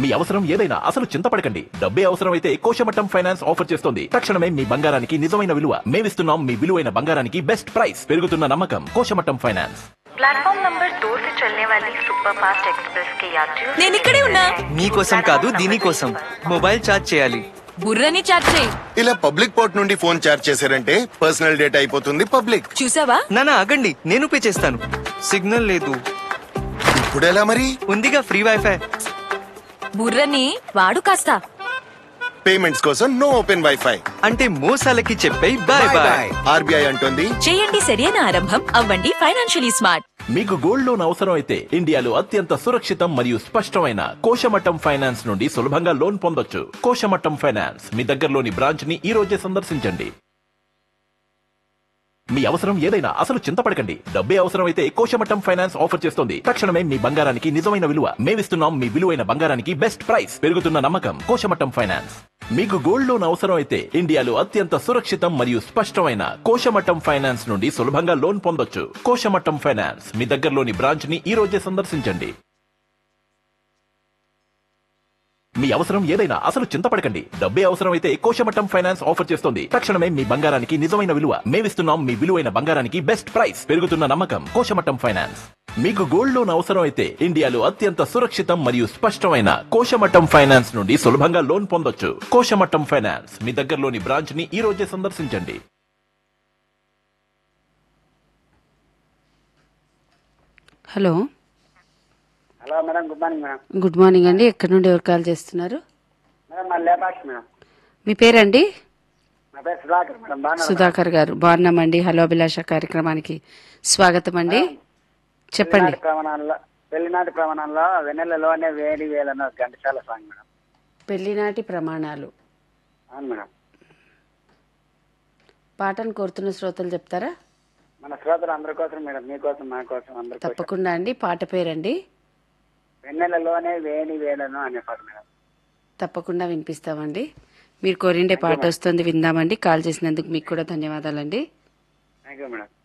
మీ అవసరం ఏదైనా అసలు చింతపడకండి డబ్బే అవసరమైతే కోశమట్టం ఫైనాన్స్ ఆఫర్ చేస్తోంది తక్షణమే మీ బంగారానికి నిజమైన విలువ మేమిస్తున్నాం మీ విలువైన బంగారానికి బెస్ట్ ప్రైస్ పెరుగుతున్న నమ్మకం కోశమట్టం ఫైనాన్స్ प्लेटफॉर्म नंबर दो से चलने वाली सुपर फास्ट एक्सप्रेस के यात्रियों నేను ఇక్కడే ఉన్నా మీకోసం కాదు దీనికోసం మొబైల్ ఛార్జ్ చేయాలి బుర్రని చాట్ చేయి ఇలా పబ్లిక్ పోర్ట్ నుండి ఫోన్ చార్జ్ చేశారంటే పర్సనల్ డేటా అయిపోతుంది పబ్లిక్ చూసావా నానా ఆగండి నేను పే చేస్తాను సిగ్నల్ లేదు ఇప్పుడు ఎలా మరి ఉందిగా ఫ్రీ వైఫై బుర్రని వాడు కాస్త పేమెంట్స్ కోసం నో ఓపెన్ వైఫై అంటే మోసాలకి చెప్పే బాయ్ బాయ్ ఆర్బీఐ అంటోంది చేయండి సరైన ఆరంభం అవ్వండి ఫైనాన్షియలీ స్మార్ట్ మీకు గోల్డ్ లోన్ అవసరం అయితే ఇండియాలో అత్యంత సురక్షితం మరియు స్పష్టమైన కోశమట్టం ఫైనాన్స్ నుండి సులభంగా లోన్ పొందొచ్చు కోశమట్టం ఫైనాన్స్ మీ దగ్గరలోని బ్రాంచ్ ని ఈ రోజే సందర్శించండి మీ అవసరం ఏదైనా అసలు చింతపడకండి డబ్బే అవసరమైతే కోశమట్టం ఫైనాన్స్ ఆఫర్ చేస్తోంది తక్షణమే మీ బంగారానికి నిజమైన విలువ మేమిస్తున్నాం మీ విలువైన బంగారానికి బెస్ట్ ప్రైస్ పెరుగుతున్న నమ్మకం కోశమట్టం ఫైనాన్స్ మీకు గోల్డ్ లోన్ అవసరం అయితే ఇండియాలో అత్యంత సురక్షితం మరియు స్పష్టమైన కోశమట్టం ఫైనాన్స్ నుండి సులభంగా లోన్ పొందొచ్చు కోశమట్టం ఫైనాన్స్ మీ దగ్గరలోని బ్రాంచ్ ని ఈ రోజే సందర్శించండి మీ అవసరం ఏదైనా అసలు చింతపడకండి డబ్బే అవసరమైతే కోశమట్టం ఫైనాన్స్ ఆఫర్ చేస్తోంది తక్షణమే మీ బంగారానికి నిజమైన విలువ మేమిస్తున్నాం మీ విలువైన బంగారానికి బెస్ట్ ప్రైస్ పెరుగుతున్న నమ్మకం కోశమట్టం ఫైనాన్స్ మీకు గోల్డ్ లోన్ అవసరం అయితే ఇండియాలో అత్యంత సురక్షితం మరియు స్పష్టమైన కోశమట్టం ఫైనాన్స్ నుండి సులభంగా లోన్ పొందొచ్చు కోశమట్టం ఫైనాన్స్ మీ దగ్గరలోని బ్రాంచ్ ని ఈ రోజే సందర్శించండి hello hello madam good morning madam good morning అండి ఎక్కడి నుండి ఎవరు కాల్ చేస్తున్నారు మేడం మా లేపాక్షి మేడం మీ పేరండి నా పేరు సుధాకర్ మేడం బాగా సుధాకర్ గారు బాగున్నామండి హలో అభిలాష కార్యక్రమానికి స్వాగతం అండి చెప్పండి ప్రమాణాల్లో పెళ్లినాటి ప్రమాణాల్లో వెన్నెలలోనే వేడి వేలను ఘంటసాల సాంగ్ మేడం పెళ్లినాటి ప్రమాణాలు అవును మేడం పాటను కోరుతున్న శ్రోతలు చెప్తారా మన శ్రోతలు అందరి కోసం మేడం మీకోసం మా కోసం అందరి కోసం తప్పకుండా అండి పాట పేరండి వెన్నెలలోనే వేడి వేలను అనే పాట మేడం తప్పకుండా వినిపిస్తామండి మీరు కోరిండే పాట వస్తుంది విందామండి కాల్ చేసినందుకు మీకు కూడా ధన్యవాదాలండి థ్యాంక్ యూ మేడం